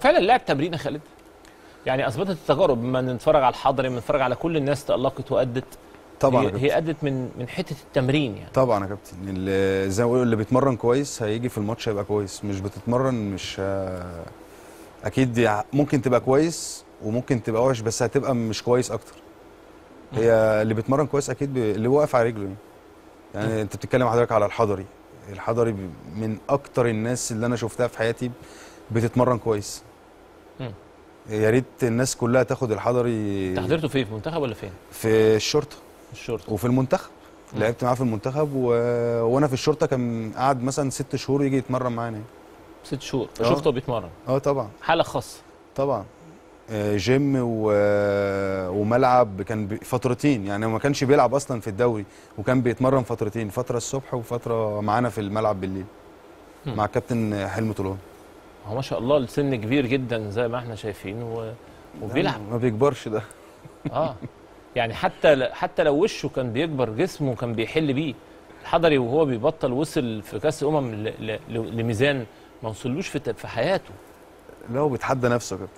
فعلا اللاعب تمرين يا خالد يعني اثبتت التجارب بما ان نتفرج على الحضري بنتفرج على كل الناس تالقت وادت طبعا يا هي, كابتن. هي ادت من من حته التمرين يعني طبعا يا كابتن اللي زي ما بقول اللي بيتمرن كويس هيجي في الماتش هيبقى كويس مش بتتمرن مش ه- اكيد دي ع- ممكن تبقى كويس وممكن تبقى وحش بس هتبقى مش كويس اكتر هي اللي بيتمرن كويس اكيد بي... اللي واقف على رجله يعني, يعني انت بتتكلم حضرتك على الحضري الحضري ب- من اكتر الناس اللي انا شفتها في حياتي بتتمرن كويس مم. يا ريت الناس كلها تاخد الحضري انت حضرته فين في المنتخب ولا فين؟ في الشرطه في الشرطه وفي المنتخب مم. لعبت معاه في المنتخب و... وانا في الشرطه كان قعد مثلا ست شهور يجي يتمرن معانا يعني. ست شهور آه. فشفته بيتمرن اه طبعا حاله خاصه طبعا آه، جيم و... وملعب كان ب- فترتين يعني هو ما كانش بيلعب اصلا في الدوري وكان بيتمرن فترتين فتره الصبح وفتره معانا في الملعب بالليل مم. مع الكابتن حلمي طولان هو ما شاء الله السن كبير جدا زي ما احنا شايفين و... وبيلعب ما بيكبرش ده اه يعني حتى ل... حتى لو وشه كان بيكبر جسمه كان بيحل بيه الحضري وهو بيبطل وصل في كاس امم ل... ل... ل... لميزان ما وصلوش في ت... في حياته لا هو بيتحدى نفسه يا كابتن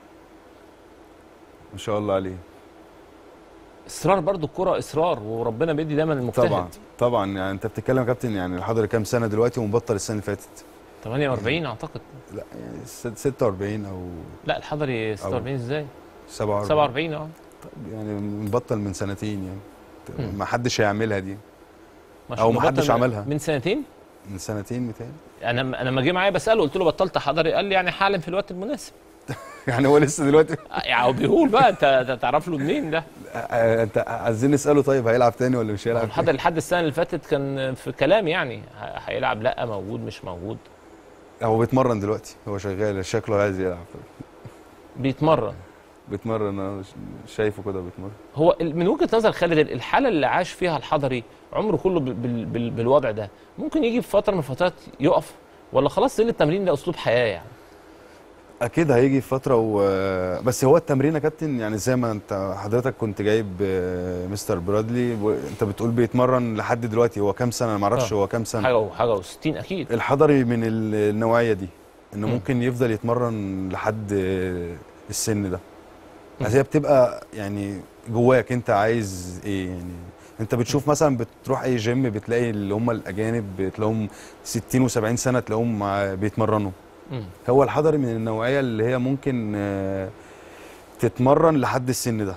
ما شاء الله عليه اصرار برضو الكره اصرار وربنا بيدي دايما المجتهد طبعا طبعا يعني انت بتتكلم يا كابتن يعني الحضري كام سنه دلوقتي ومبطل السنه اللي فاتت 48 اعتقد لا يعني ست- 46 او لا الحضري 46 ازاي 47 47 اه يعني مبطل من سنتين يعني مم. ما حدش هيعملها دي ما شاء أو الله محدش بطل عملها. من سنتين من سنتين متهيألي انا انا لما جه معايا بساله قلت له بطلت حضري قال لي يعني حالا في الوقت المناسب يعني هو لسه دلوقتي يعني هو بيقول بقى انت أنت تعرف له منين ده آه، انت عايزين نساله طيب هيلعب تاني ولا مش هيلعب الحضري لحد السنه اللي فاتت كان في كلام يعني ه- هيلعب لا موجود مش موجود هو بيتمرن دلوقتي هو شغال شكله عايز يلعب بيتمرن بيتمرن انا ش- شايفه كده بيتمرن هو ال- من وجهه نظر خالد الحاله اللي عاش فيها الحضري عمره كله بال- بال- بال- بالوضع ده ممكن يجي في فتره من الفترات يقف ولا خلاص سن التمرين ده اسلوب حياه يعني اكيد هيجي في فتره و... بس هو التمرين يا كابتن يعني زي ما انت حضرتك كنت جايب آه، مستر برادلي و... انت بتقول بيتمرن لحد دلوقتي هو كام سنه انا ما اعرفش آه. هو كام سنه حاجه وحاجه و60 اكيد الحضري من ال- النوعيه دي انه مم. ممكن يفضل يتمرن لحد آه، السن ده مم. بس هي بتبقى يعني جواك انت عايز ايه يعني انت بتشوف مثلا بتروح اي جيم بتلاقي اللي هم الاجانب بتلاقيهم 60 و70 سنه تلاقيهم مع- بيتمرنوا مم. هو الحضري من النوعيه اللي هي ممكن آه، تتمرن لحد السن ده